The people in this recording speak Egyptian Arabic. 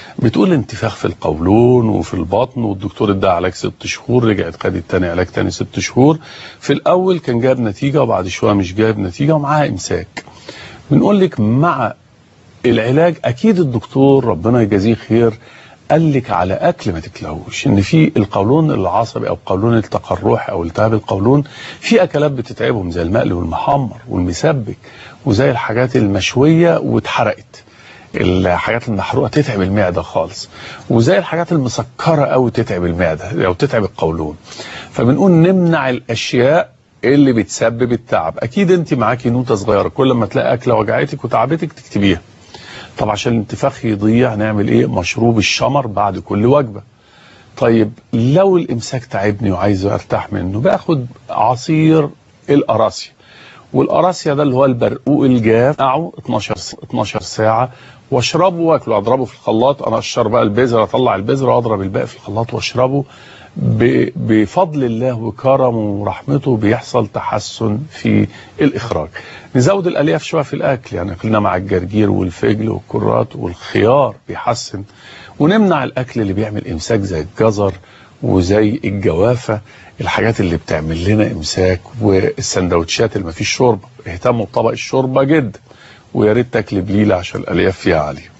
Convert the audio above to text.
بتقول انتفاخ في القولون وفي البطن والدكتور ادى علاج ست شهور رجعت خدت تاني علاج تاني ست شهور في الاول كان جاب نتيجه وبعد شويه مش جايب نتيجه ومعاها امساك بنقول لك مع العلاج اكيد الدكتور ربنا يجازيه خير قال لك على اكل ما تاكلهوش ان في القولون العصبي او القولون التقرحي او التهاب القولون في اكلات بتتعبهم زي المقلي والمحمر والمسبك وزي الحاجات المشويه واتحرقت الحاجات المحروقه تتعب المعده خالص وزي الحاجات المسكره قوي تتعب المعده او تتعب القولون فبنقول نمنع الاشياء اللي بتسبب التعب اكيد انت معاكي نوته صغيره كل ما تلاقي اكله وجعتك وتعبتك تكتبيها طب عشان الانتفاخ يضيع نعمل ايه مشروب الشمر بعد كل وجبه طيب لو الامساك تعبني وعايز ارتاح منه باخد عصير القراصيا والقراصيا ده اللي هو البرقوق الجاف اقعه 12 12 ساعه واشربه واكله اضربه في الخلاط انا اقشر بقى البذره اطلع البذره واضرب الباقي في الخلاط واشربه بفضل الله وكرمه ورحمته بيحصل تحسن في الاخراج نزود الالياف شويه في الاكل يعني اكلنا مع الجرجير والفجل والكرات والخيار بيحسن ونمنع الاكل اللي بيعمل امساك زي الجزر وزي الجوافه الحاجات اللي بتعمل لنا امساك والسندوتشات اللي ما فيش شوربه اهتموا بطبق الشوربه جدا ويا ريت تاكل بليله عشان الالياف فيها عاليه